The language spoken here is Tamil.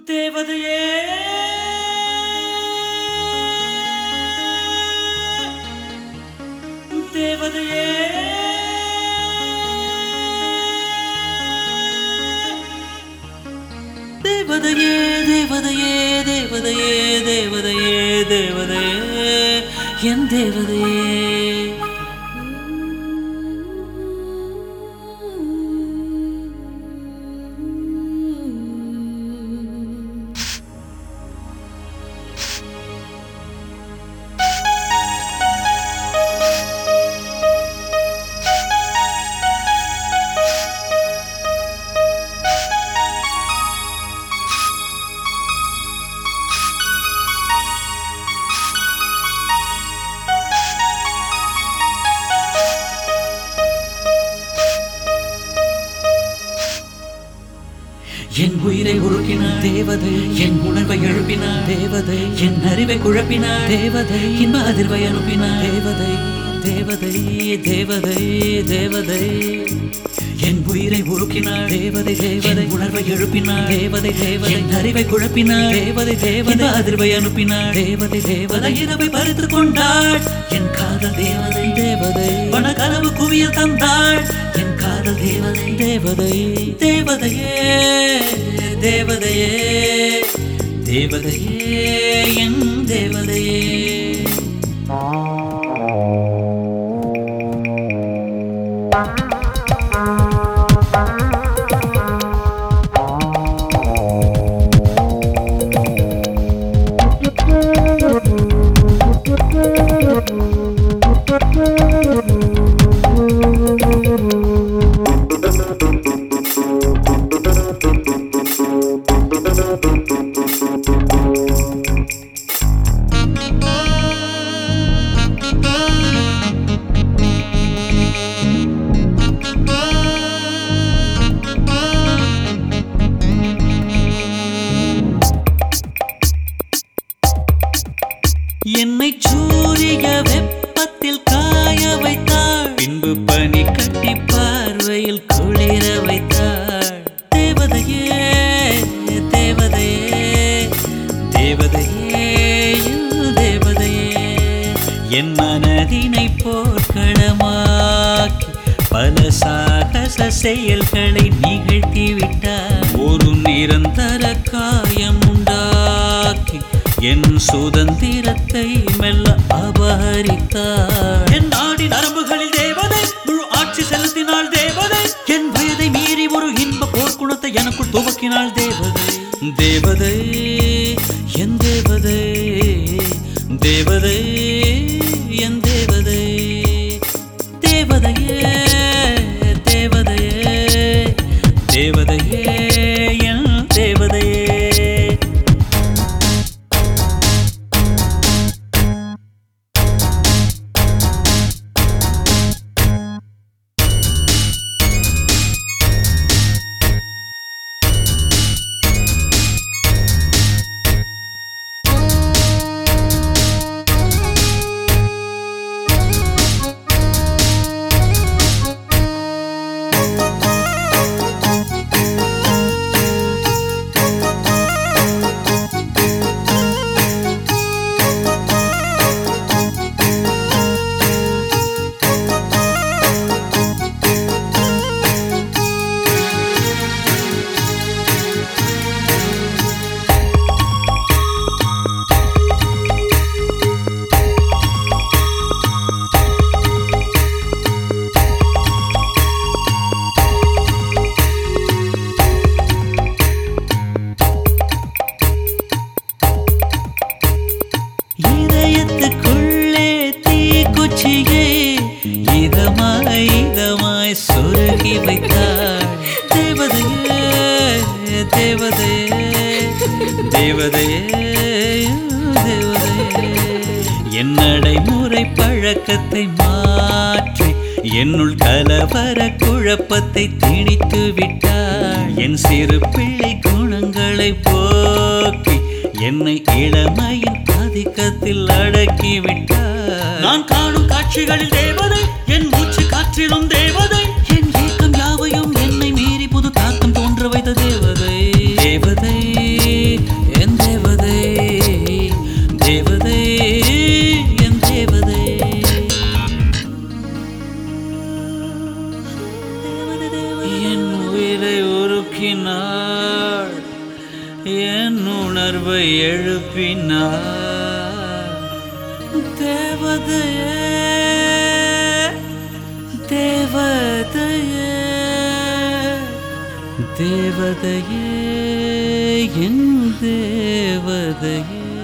தேவதையே தேவதையே தேவதையே தேவதையே தேவதையே தேவதையே தேவதையே என் தேவதையே என் உயிரை உருக்கினார் தேவதை என் உணர்வை எழுப்பினார் தேவதை என் அறிவை குழப்பினார் தேவதை இன்ப அதிர்வை அனுப்பினார் தேவதை தேவதை தேவதை தேவதை என் உயிரை உருக்கினார் தேவதை தேவதை உணர்வை எழுப்பினார் தேவதை தேவதை என் அறிவை குழப்பினார் தேவதை தேவதை அதிர்வை அனுப்பினார் தேவதை தேவதை இரவை பறித்து கொண்டாள் என் காதல் தேவதை தேவதை பண கனவு குவியல் தந்தாள் என் காதல் தேவதை தேவதை தேவதையே தேவதையே தேவதையே என் தேவதையே என்னை சூரிய வெப்பத்தில் காய வைத்தாள் பின்பு பனி கட்டி பார்வையில் குளிர வைத்தாள் தேவதையே தேவதையே தேவதையே என் தேவதையே என் மனதினை போர்க்களமாக்கி பல சாகச செயல்களை நிகழ்த்தி விட்டார் ஒரு நிரந்தர காயம் உண்டாக்கி என் சுதந்திரத்தை மெல்ல அபகரித்தார் என் நாடி நரம்புகளில் தேவதை முழு ஆட்சி செலுத்தினாள் தேவதை என் வயதை மீறி ஒரு இன்ப போர்க்குணத்தை எனக்குள் துவக்கினாள் தேவதை தேவதை என் தேவதை தேவதை என் தேவதை தேவதையே தேவதையே தேவதையே என் தேவதையே இதயத்துக்குள்ளே தீக்குச்சியே இதமாய் இதமாய் சொருகி வைத்தாள் தேவதையே தேவதையே தேவதையே தேவதையே என் நடைமுறை பழக்கத்தை மாற்றி என்னுள் கலவர குழப்பத்தை திணித்து விட்டாள் என் சிறு பிள்ளை குணங்களை போக்கி என்னை இளமையின் ஆதிக்கத்தில் அடக்கி விட்டார் நான் காணும் காட்சிகளில் தேவதை என் மூச்சு காற்றிலும் தேவதை என் ஏக்கம் யாவையும் என்னை மீறி புது தாக்கம் தோன்ற வைத்த தேவதை தேவதை உருக்கினாள் என் உணர்வை எழுப்பினாள் தேவதையே தேவதையே தேவதையே என் தேவதையே